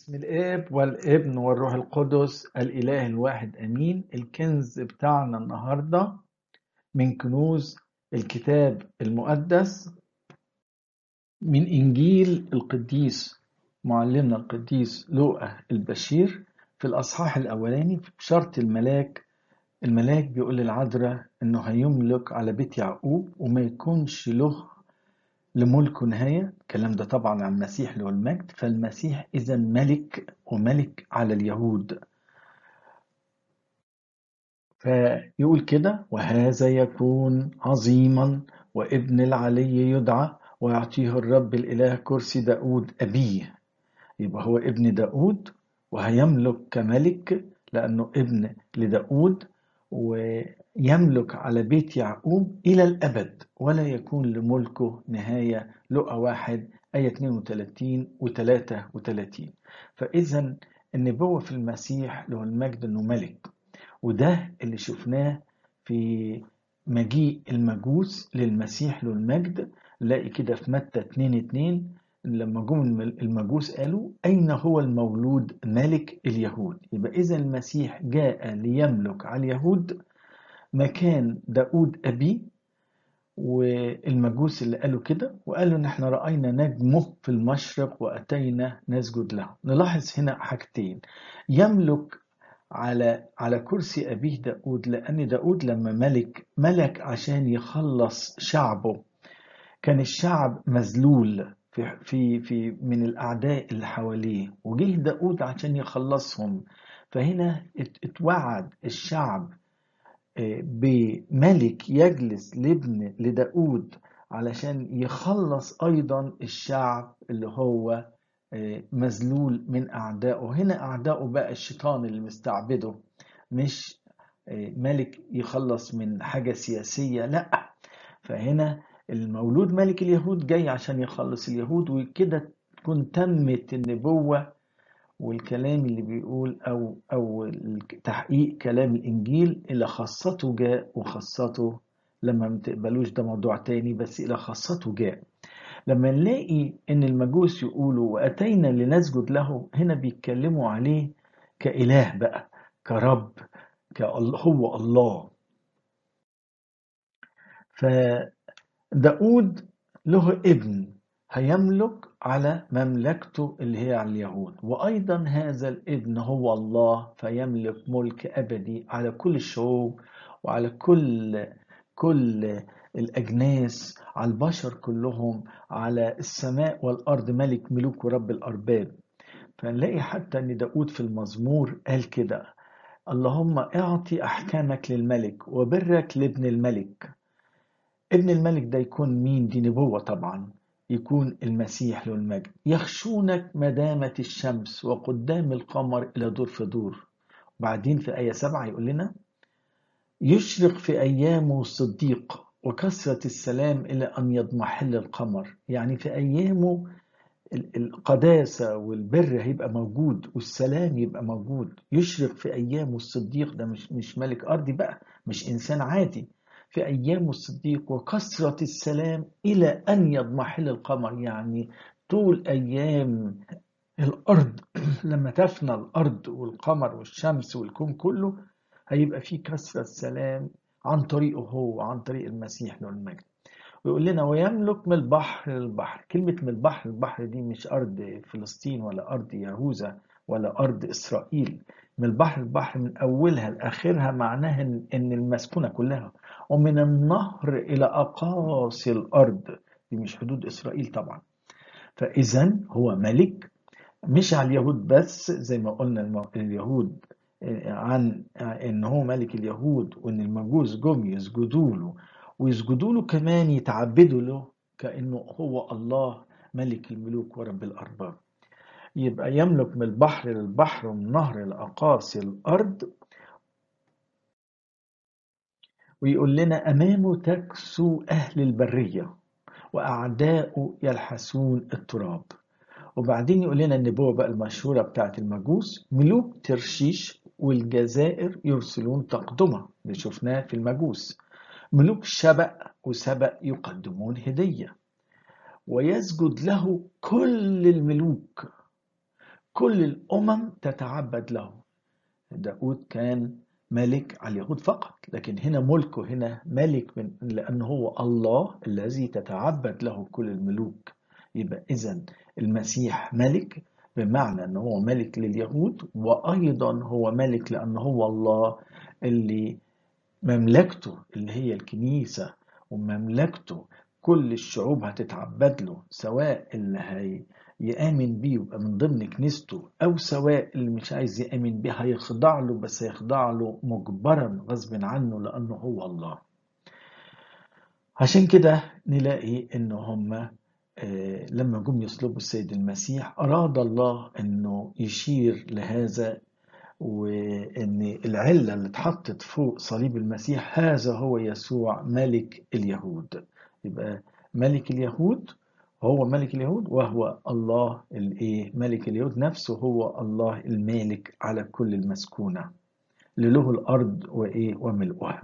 باسم الاب والابن والروح القدس الاله الواحد امين الكنز بتاعنا النهارده من كنوز الكتاب المقدس من انجيل القديس معلمنا القديس لوقا البشير في الاصحاح الاولاني في بشاره الملاك الملاك بيقول للعذراء انه هيملك على بيت يعقوب وما يكونش له لملكه نهاية الكلام ده طبعا عن المسيح له المجد فالمسيح إذا ملك وملك على اليهود فيقول كده وهذا يكون عظيما وابن العلي يدعى ويعطيه الرب الإله كرسي داود أبيه يبقى هو ابن داود وهيملك كملك لأنه ابن لداود ويملك على بيت يعقوب إلى الأبد ولا يكون لملكه نهاية لقى واحد آية 32 و 33 فإذا النبوة في المسيح له المجد أنه ملك وده اللي شفناه في مجيء المجوس للمسيح له المجد نلاقي كده في متى 2 2 لما جم المجوس قالوا أين هو المولود ملك اليهود يبقى إذا المسيح جاء ليملك على اليهود مكان داود أبي والمجوس اللي قالوا كده وقالوا ان احنا رأينا نجمه في المشرق وأتينا نسجد له نلاحظ هنا حاجتين يملك على على كرسي أبيه داود لأن داود لما ملك ملك عشان يخلص شعبه كان الشعب مذلول في في في من الاعداء اللي حواليه وجه داود عشان يخلصهم فهنا اتوعد الشعب بملك يجلس لابن لداود علشان يخلص ايضا الشعب اللي هو مذلول من اعدائه هنا اعدائه بقى الشيطان اللي مستعبده مش ملك يخلص من حاجه سياسيه لا فهنا المولود ملك اليهود جاي عشان يخلص اليهود وكده تكون تمت النبوة والكلام اللي بيقول أو أو تحقيق كلام الإنجيل إلى خاصته جاء وخاصته لما ما تقبلوش ده موضوع تاني بس إلى خاصته جاء لما نلاقي إن المجوس يقولوا وأتينا لنسجد له هنا بيتكلموا عليه كإله بقى كرب هو الله ف داود له ابن هيملك على مملكته اللي هي على اليهود وأيضا هذا الابن هو الله فيملك ملك أبدي على كل الشعوب وعلى كل كل الأجناس على البشر كلهم على السماء والأرض ملك ملوك ورب الأرباب فنلاقي حتى أن داود في المزمور قال كده اللهم اعطي أحكامك للملك وبرك لابن الملك ابن الملك ده يكون مين دي نبوة طبعا يكون المسيح له المجد يخشونك مدامة الشمس وقدام القمر إلى دور في دور وبعدين في آية سبعة يقول لنا يشرق في أيامه الصديق وكثرة السلام إلى أن يضمحل القمر يعني في أيامه القداسة والبر هيبقى موجود والسلام يبقى موجود يشرق في أيامه الصديق ده مش مش ملك أرضي بقى مش إنسان عادي في أيام الصديق وكثرة السلام إلى أن يضمحل القمر يعني طول أيام الأرض لما تفنى الأرض والقمر والشمس والكون كله هيبقى فيه كثرة سلام عن طريقه هو عن طريق المسيح له المجد ويقول لنا ويملك من البحر للبحر كلمة من البحر للبحر دي مش أرض فلسطين ولا أرض يهوذا ولا أرض إسرائيل من البحر للبحر من أولها لآخرها معناها إن المسكونة كلها ومن النهر إلى أقاصي الأرض دي مش حدود إسرائيل طبعا فإذا هو ملك مش على اليهود بس زي ما قلنا اليهود عن إن هو ملك اليهود وإن المجوس جم يسجدوا له ويسجدوا له كمان يتعبدوا له كأنه هو الله ملك الملوك ورب الأرباب يبقى يملك من البحر للبحر ومن النهر لأقاصي الأرض ويقول لنا أمامه تكسو أهل البرية وأعداؤه يلحسون التراب وبعدين يقول لنا النبوة بقى المشهورة بتاعت المجوس ملوك ترشيش والجزائر يرسلون تقدمة اللي شفناه في المجوس ملوك شبأ وسبأ يقدمون هدية ويسجد له كل الملوك كل الأمم تتعبد له داود كان ملك على اليهود فقط لكن هنا ملكه هنا ملك من لأنه هو الله الذي تتعبد له كل الملوك يبقى إذا المسيح ملك بمعنى أنه هو ملك لليهود وأيضا هو ملك لأنه هو الله اللي مملكته اللي هي الكنيسة ومملكته كل الشعوب هتتعبد له سواء اللي هي يآمن بيه ويبقى من ضمن كنيسته أو سواء اللي مش عايز يآمن بيه هيخضع له بس هيخضع له مجبرا غصب عنه لأنه هو الله عشان كده نلاقي إن هم لما جم يصلبوا السيد المسيح أراد الله إنه يشير لهذا وإن العلة اللي اتحطت فوق صليب المسيح هذا هو يسوع ملك اليهود يبقى ملك اليهود هو ملك اليهود وهو الله الايه ملك اليهود نفسه هو الله المالك على كل المسكونة لله الأرض وإيه وملؤها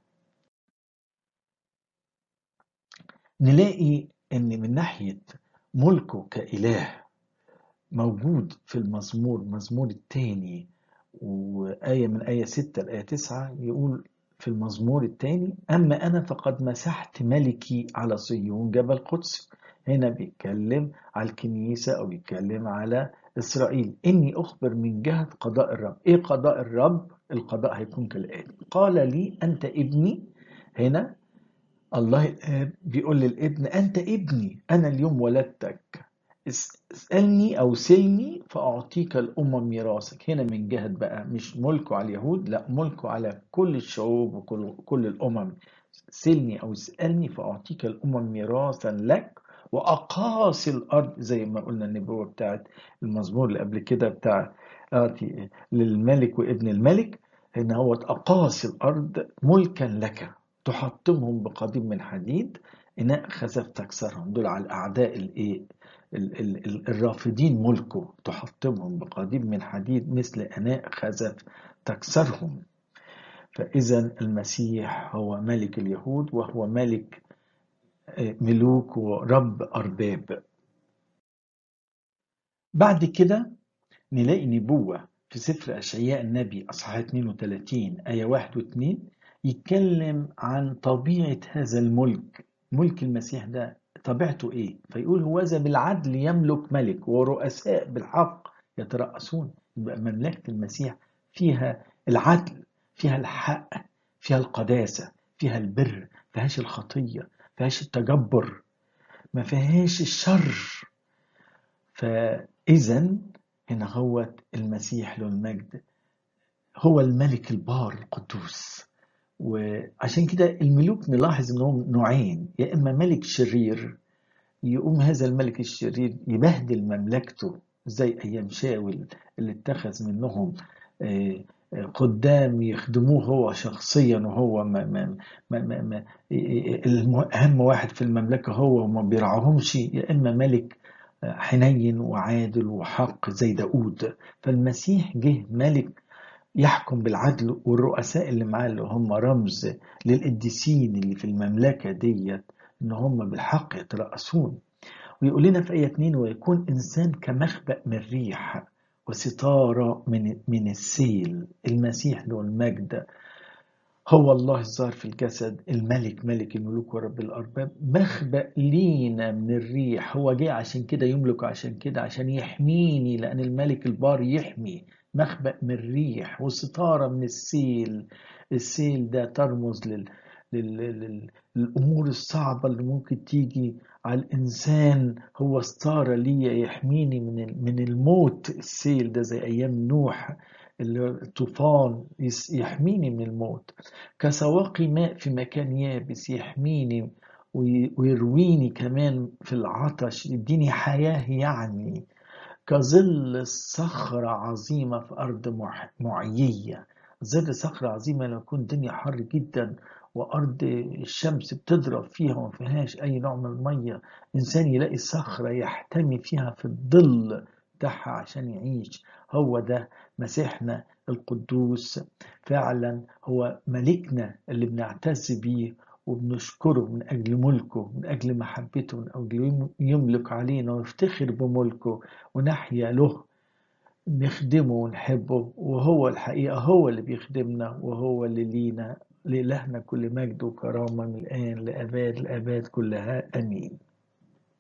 نلاقي إن من ناحية ملكه كإله موجود في المزمور مزمور الثاني وآية من آية 6 لآية 9 يقول في المزمور الثاني أما أنا فقد مسحت ملكي على صيون جبل قدس هنا بيتكلم على الكنيسة أو بيتكلم على إسرائيل إني أخبر من جهة قضاء الرب إيه قضاء الرب القضاء هيكون كالآتي قال لي أنت ابني هنا الله الآب بيقول للابن أنت ابني أنا اليوم ولدتك اسألني أو سلني فأعطيك الأمم ميراثك هنا من جهة بقى مش ملكه على اليهود لا ملكه على كل الشعوب وكل كل الأمم سلني أو اسألني فأعطيك الأمم ميراثا لك وأقاصي الأرض زي ما قلنا النبوة بتاعت المزمور اللي قبل كده بتاع آتي للملك وابن الملك إن هو أقاصي الأرض ملكا لك تحطمهم بقضيب من حديد إناء خزف تكسرهم دول على الأعداء الإيه الرافضين ملكه تحطمهم بقضيب من حديد مثل أناء خزف تكسرهم فإذا المسيح هو ملك اليهود وهو ملك ملوك ورب أرباب بعد كده نلاقي نبوة في سفر أشعياء النبي أصحاح 32 آية 1 و 2 يتكلم عن طبيعة هذا الملك ملك المسيح ده طبيعته ايه فيقول هوذا بالعدل يملك ملك ورؤساء بالحق يترأسون يبقى مملكة المسيح فيها العدل فيها الحق فيها القداسة فيها البر فيهاش الخطية فيهاش التجبر ما فيهاش الشر فإذا هنا هو المسيح له المجد هو الملك البار القدوس وعشان كده الملوك نلاحظ انهم نوعين يا اما ملك شرير يقوم هذا الملك الشرير يبهدل مملكته زي ايام شاول اللي اتخذ منهم قدام يخدموه هو شخصيا وهو ما ما ما ما ما اهم واحد في المملكه هو وما بيرعاهمش يا اما ملك حنين وعادل وحق زي داود فالمسيح جه ملك يحكم بالعدل والرؤساء اللي معاه اللي هم رمز للقديسين اللي في المملكة ديت ان هم بالحق يترأسون ويقول لنا في آية 2 ويكون إنسان كمخبأ من الريح وستارة من من السيل المسيح له المجد هو الله الظاهر في الجسد الملك ملك الملوك ورب الأرباب مخبأ لينا من الريح هو جه عشان كده يملك عشان كده عشان يحميني لأن الملك البار يحمي مخبأ من الريح وستارة من السيل السيل ده ترمز لل... لل... لل... للأمور الصعبة اللي ممكن تيجي على الإنسان هو ستارة ليا يحميني من من الموت السيل ده زي أيام نوح الطوفان يحميني من الموت كسواقي ماء في مكان يابس يحميني ويرويني كمان في العطش يديني حياة يعني كظل صخرة عظيمة في أرض معيية ظل صخرة عظيمة لو يكون الدنيا حر جدا وأرض الشمس بتضرب فيها وما فيهاش أي نوع من المية إنسان يلاقي صخرة يحتمي فيها في الظل بتاعها عشان يعيش هو ده مسيحنا القدوس فعلا هو ملكنا اللي بنعتز بيه وبنشكره من أجل ملكه من أجل محبته من أجل يملك علينا ونفتخر بملكه ونحيا له نخدمه ونحبه وهو الحقيقة هو اللي بيخدمنا وهو اللي لينا لإلهنا كل مجد وكرامة من الآن لأباد الآباد كلها آمين